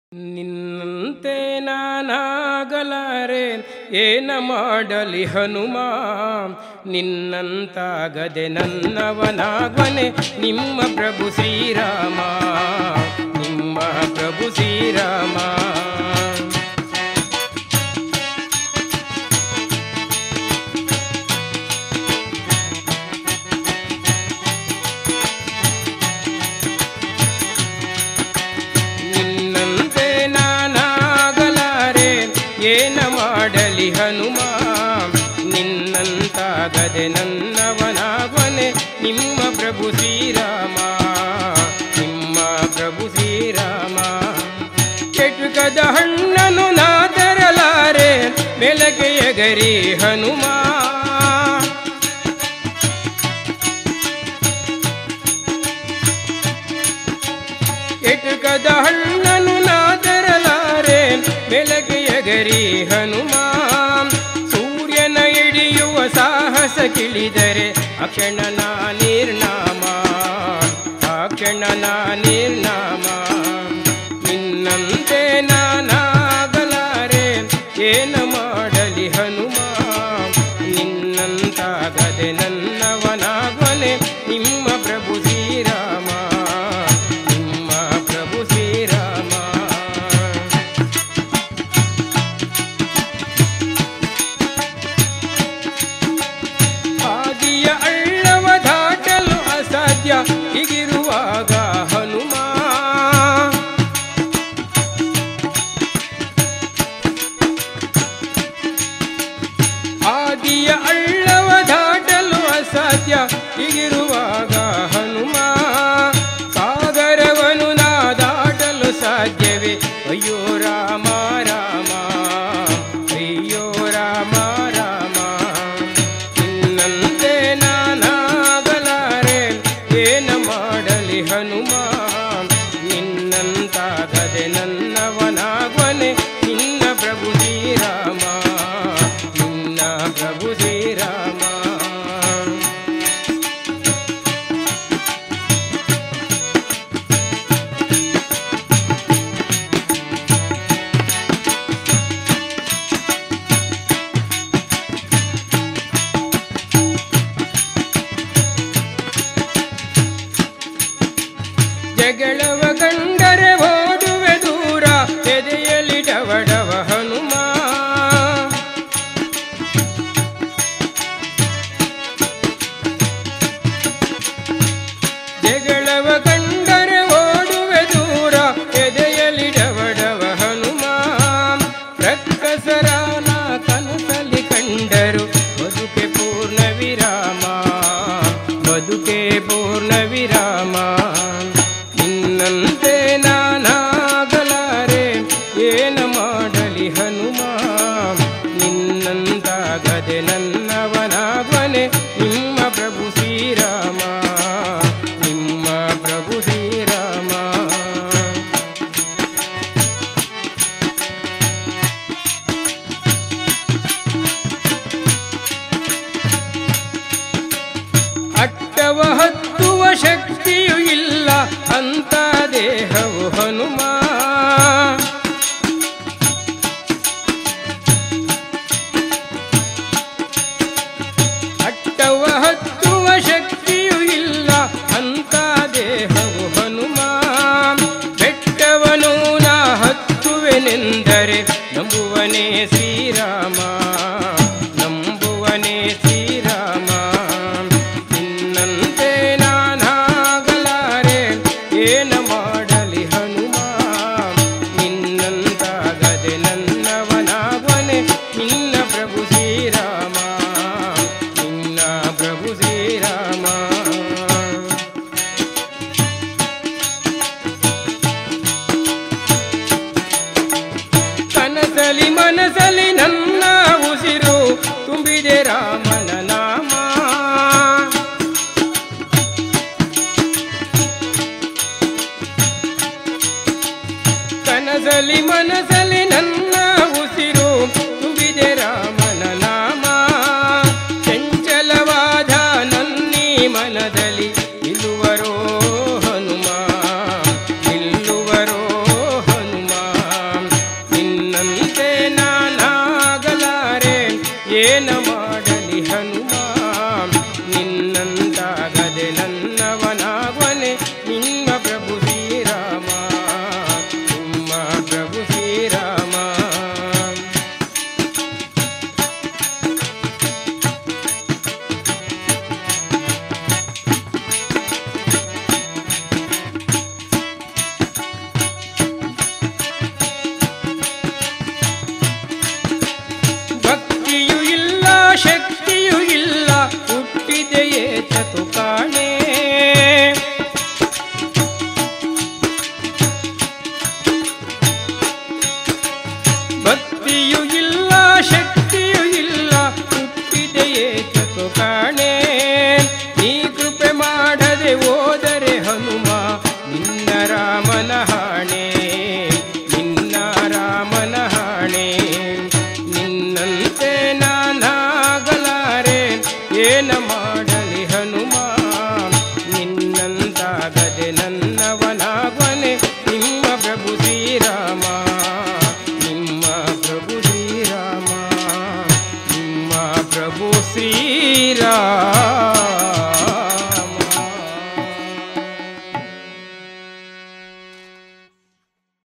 ನಿನ್ನಂತೆ ನಾನಾಗಲಾರೆ ಏನ ಮಾಡಲಿ ಹನುಮ ನಿನ್ನಂತಾಗದೆ ನನ್ನವನಾಗನೆ ನಿಮ್ಮ ಪ್ರಭು ಶ್ರೀರಾಮ ನಿಮ್ಮ ಪ್ರಭು ಶ್ರೀರಾಮ ನಿನ್ನಂತೆ ನಾನಾಗಲಾರೆ ಏನ ಮಾಡಲಿ ಹನುಮ ನಿನ್ನಂತಾಗದೆ ನನ್ನವನಾಗನೆ ನಿಮ್ಮ ಪ್ರಭು ಶ್ರೀರಾಮ ನಿಮ್ಮ ಪ್ರಭು ಶ್ರೀರಾಮ ಕೆಟುಕದ ಹಣ್ಣನು ನಾ ತರಲಾರೆ ಬೆಳಗ್ಗೆ ಎಗರಿ ಹನುಮ ಕೆಟುಕದ ಹಣ್ಣನು ನಾ ತರಲಾರೆ ಬೆಳಗ್ಗೆಯ ಗರಿ ಹನುಮ ಸೂರ್ಯನ ಹಿಡಿಯುವ ಸಾಹಸ ಕಿಳಿದರೆ ಅಕ್ಷಣನ ನಿರ್ನಾಮ ಅಕ್ಷಣನ ನಿರ್ನಾಮ ನಿನ್ನಂತೆ ನಾನಾಗಲಾರೆ ಏನ ಮಾಡಲಿ ಹನುಮ ನಿನ್ನಂತಾಗದೆ ನನ್ನವನಾಗನೆ ನಿಮ್ಮ ಪ್ರಭು ಶ್ರೀರಾಮ ನಿಮ್ಮ ಪ್ರಭು ಶ್ರೀರಾಮ ಆದಿಯ ಅಳ್ಳವ ದಾಟಲು ಅಸಾಧ್ಯ ಹೀಗಿರುವಾಗ ಹನುಮ ಆದಿಯ ಅಳ್ಳವ ದಾಟಲು ಅಸಾಧ್ಯ ಹೀಗಿರುವಾಗ ಹನುಮ ಸಾಗರವನು ನಾ ದಾಟಲು ಸಾಧ್ಯವೇ ಅಯ್ಯೋ ರಾಮ ರಾಮ ಅಯ್ಯೋ ರಾಮ ರಾಮ ನಿನ್ನಂತೆ ನಾನಾಗಲಾರೆ ಏನ ಮಾಡಲಿ ಹನುಮ ನಿನ್ನಂತಾಗದೆ ನನ್ನವನಾಗನೆ ನಿನ್ನ ಪ್ರಭು ಶ್ರೀರಾಮ ನಿನ್ನ ಪ್ರಭು ಶ್ರೀರಾಮ ಜಗಳವ ಕಂಡರೆ ಓಡುವೆ ದೂರ ಎದೆಯಲ್ಲಿ ಡವಡವ ಹನುಮ ಜಗಳವ ಕಂಡರೆ ಓಡುವೆ ದೂರ ಎದೆಯಲ್ಲಿ ಡವಡವ ಹನುಮ ರಕ್ಕಸರಾನ ಕನಸಲ್ಲಿ ಕಂಡರು ಬದುಕೆ ಪೂರ್ಣ ವಿರಾಮ ಬದುಕೆ ಪೂರ್ಣ ವಿರಾಮ ನಿನ್ನಂತೆ ನಾನಾಗಲಾರೆ ಏನ ಮಾಡಲಿ ಹನುಮ ನಿನ್ನಂತಾಗದೆ ನನ್ನವನಾಗನೆ ನಿಮ್ಮ ಪ್ರಭು ಶ್ರೀರಾಮ ನಿಮ್ಮ ಪ್ರಭು ಶ್ರೀರಾಮ ಅಟ್ಟವ ಹತ್ತುವ ಶಕ್ತಿಯೂ ಇಲ್ಲ ಅಂತ ದೇಹವು ಹನುಮ ಅಟ್ಟವ ಹತ್ತುವ ಶಕ್ತಿಯೂ ಇಲ್ಲ ಅಂತ ದೇಹವು ಹನುಮ ಬೆಟ್ಟವನು ನಾ ಹತ್ತುವೆನೆಂದರೆ ನಂಬುವನೇ ಶ್ರೀರಾಮ ನಂಬುವನೇ ಶ್ರೀರಾಮ ನಿನ್ನಂತೆ ನಾನಾಗಲಾರೆ ಏನ ಮಾಡಲಿ ಹನುಮ ನಿನ್ನಂತಾಗದೆ ನನ್ನವನಾಗನೆ ನಿನ್ನ ಪ್ರಭು ಶ್ರೀರಾಮ ನಿನ್ನ ಪ್ರಭು ಶ್ರೀರಾಮ ಕನಸಲಿ ಮನಸಲಿ ನನ್ನ ಉಸಿರು ತುಂಬಿದೆ ರಾಮನ ನಾಮ ಕನಸಲಿ ಮನಸಲಿ ನನ್ನ ಉಸಿರು ತುಂಬಿದೆ ರಾಮನ ನಾಮ ಚಂಚಲವಾದ ನನ್ನೀ ಮನದಲ್ಲಿ ನಿಲ್ಲುವರೋ ಹನುಮ ನಿಲ್ಲುವರೋ ಹನುಮ ಏತತು ಕಾಣೆ ಭಕ್ತಿಯೂ ಇಲ್ಲ ಶಕ್ತಿಯೂ ಇಲ್ಲ ಹುಟ್ಟಿದೆ ಏತತು ಕಾಣೆ ನೀ ಕೃಪೆ ಮಾಡದೆ ಹೋದರೆ ಹನುಮ ನಿನ್ನ ರಾಮನ ಹಾಣೆ ನಿನ್ನ ರಾಮನ ಹಾಣೆ ನಿನ್ನಂತೆ ನಾನಾಗಲಾರೆ ಏನ ಮಾಡಲಿ ಹನುಮ ನಿನ್ನಂತಾಗದೆ ನನ್ನವನಾಗನೆ ನಿಮ್ಮ ಪ್ರಭು ಶ್ರೀರಾಮ ನಿಮ್ಮ ಪ್ರಭು ಶ್ರೀರಾಮ ನಿಮ್ಮ ಪ್ರಭು ಶ್ರೀರಾಮ